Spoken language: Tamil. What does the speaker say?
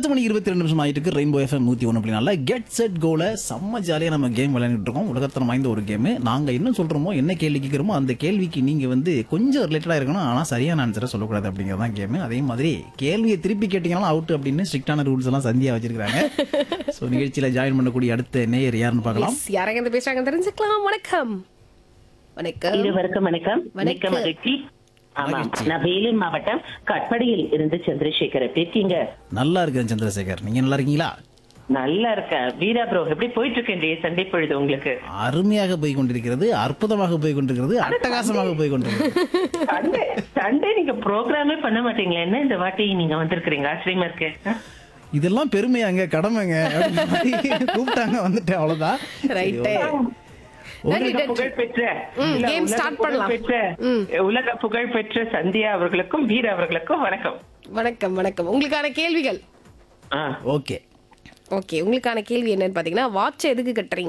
பத்து மணி இருபத்தி ரெண்டு நிமிஷம் ஆயிட்டு இருக்கு ரெயின்போ எஃப்எம் நூத்தி ஒன்று அப்படினால கெட் செட் கோல செம்ம ஜாலியா நம்ம கேம் விளையாண்டுட்டு இருக்கோம் உலகத்தரம் வாய்ந்த ஒரு கேம் நாங்க என்ன சொல்றோமோ என்ன கேள்வி கேட்கிறோமோ அந்த கேள்விக்கு நீங்க வந்து கொஞ்சம் ரிலேட்டடா இருக்கணும் ஆனா சரியான ஆன்சரை சொல்லக்கூடாது அப்படிங்கறதான் கேம் அதே மாதிரி கேள்வியை திருப்பி கேட்டீங்கன்னா அவுட் அப்படின்னு ஸ்ட்ரிக்டான ரூல்ஸ் எல்லாம் சந்தியா வச்சிருக்காங்க சோ நிகழ்ச்சியில ஜாயின் பண்ணக்கூடிய அடுத்த நேயர் யாருன்னு பார்க்கலாம் Yes, யாரங்க இருந்து பேசுறாங்க தெரிஞ்சுக்கலாம் வணக்கம் வணக்கம் இருவருக்கும் வணக்கம் மிக்க வணக்கம். மகிழ்ச்சி ஆமா மகிழ்ச்சி. நான் வேலூர் மாவட்டம் கட்படியில் இருந்து சந்திரசேகர் எப்படி இருக்கீங்க நல்லா இருக்கேன் சந்திரசேகர் நீங்க நல்லா இருக்கீங்களா நல்லா இருக்கேன் வீரா ப்ரோ எப்படி போயிட்டு இருக்கேன் சண்டை பொழுது உங்களுக்கு அருமையாக போய் கொண்டிருக்கிறது அற்புதமாக போய் கொண்டிருக்கிறது அட்டகாசமாக போய் கொண்டிருக்கிறது சண்டே சண்டே நீங்க ப்ரோக்ராமே பண்ண மாட்டீங்களா என்ன இந்த வாட்டி நீங்க வந்திருக்கிறீங்க ஆச்சரியமா இருக்கு ஆ? இதெல்லாம் பெருமையாங்க கடமைங்க அப்படின்ற மாதிரி கூப்பிட்டாங்க வந்துட்டேன் அவ்வளவுதான் ரைட் உலக நன்றி. புகழ் பெற்ற ம், இல்ல, game உலக start புகழ் பண்ணலாம். பெற்ற உலக புகழ் பெற்ற சந்தியா அவர்களுக்கும் வீர அவர்களுக்கும் வணக்கம் வணக்கம் வணக்கம் உங்களுக்கான கேள்விகள் ஆ ஓகே ஓகே உங்களுக்கான கேள்வி என்னன்னு பாத்தீங்கன்னா வாட்ச் எதுக்கு கட்டுறீங்க